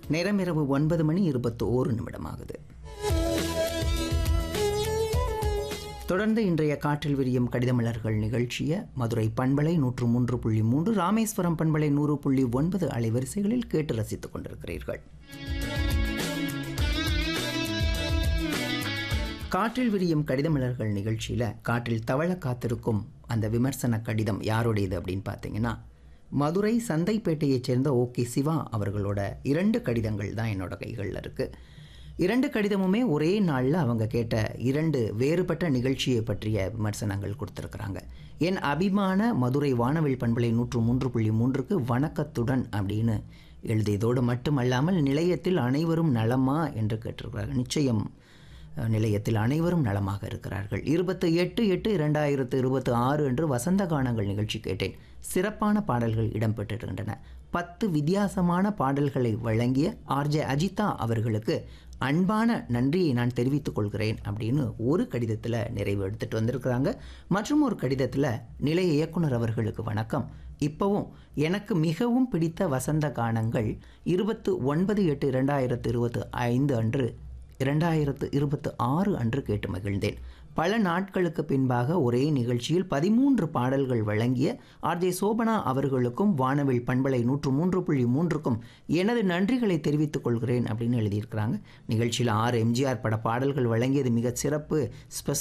நேரம் இரவு ஒன்பது மணி இருபத்தி ஓரு நிமிடமாகுது தொடர்ந்து இன்றைய காற்றில் விரியும் கடிதமலர்கள் நிகழ்ச்சிய மதுரை பண்பலை நூற்று மூன்று புள்ளி மூன்று ராமேஸ்வரம் பண்பலை நூறு புள்ளி ஒன்பது அலைவரிசைகளில் கேட்டு ரசித்துக் கொண்டிருக்கிறீர்கள் காற்றில் விரியும் கடிதமலர்கள் நிகழ்ச்சியில் காற்றில் தவழ காத்திருக்கும் அந்த விமர்சன கடிதம் யாருடையது அப்படின்னு பார்த்தீங்கன்னா மதுரை சந்தைப்பேட்டையைச் சேர்ந்த ஓகே சிவா அவர்களோட இரண்டு கடிதங்கள் தான் என்னோட கைகளில் இருக்குது இரண்டு கடிதமுமே ஒரே நாளில் அவங்க கேட்ட இரண்டு வேறுபட்ட நிகழ்ச்சியை பற்றிய விமர்சனங்கள் கொடுத்துருக்குறாங்க என் அபிமான மதுரை வானவில் பண்பலை நூற்று மூன்று புள்ளி மூன்றுக்கு வணக்கத்துடன் அப்படின்னு எழுதியதோடு மட்டுமல்லாமல் நிலையத்தில் அனைவரும் நலமா என்று கேட்டிருக்கிறார்கள் நிச்சயம் அஹ், நிலையத்தில் அனைவரும் நலமாக இருக்கிறார்கள் இருபத்தி எட்டு எட்டு இரண்டாயிரத்து இருபத்தி ஆறு என்று வசந்த கானங்கள் நிகழ்ச்சி கேட்டேன் சிறப்பான பாடல்கள் இடம்பெற்றிருக்கின்றன பத்து வித்தியாசமான பாடல்களை வழங்கிய ஆர்ஜே அஜிதா அவர்களுக்கு அன்பான நன்றியை நான் தெரிவித்துக் கொள்கிறேன் அப்படின்னு ஒரு கடிதத்தில் நிறைவு எடுத்துட்டு வந்திருக்கிறாங்க மற்றும் ஒரு கடிதத்தில் நிலைய இயக்குனர் அவர்களுக்கு வணக்கம் இப்போவும் எனக்கு மிகவும் பிடித்த வசந்த கானங்கள் இருபத்து ஒன்பது எட்டு இரண்டாயிரத்து இருபத்து ஐந்து அன்று இரண்டாயிரத்து இருபத்து ஆறு அன்று கேட்டு மகிழ்ந்தேன் பல நாட்களுக்கு பின்பாக ஒரே நிகழ்ச்சியில் பதிமூன்று பாடல்கள் வழங்கிய ஆர்ஜே சோபனா அவர்களுக்கும் வானவில் பண்பலை நூற்று மூன்று புள்ளி மூன்றுக்கும் எனது நன்றிகளை தெரிவித்துக் கொள்கிறேன் அப்படின்னு எழுதியிருக்கிறாங்க நிகழ்ச்சியில் ஆறு எம்ஜிஆர் பட பாடல்கள் வழங்கியது மிகச் சிறப்பு ஸ்பெஷல்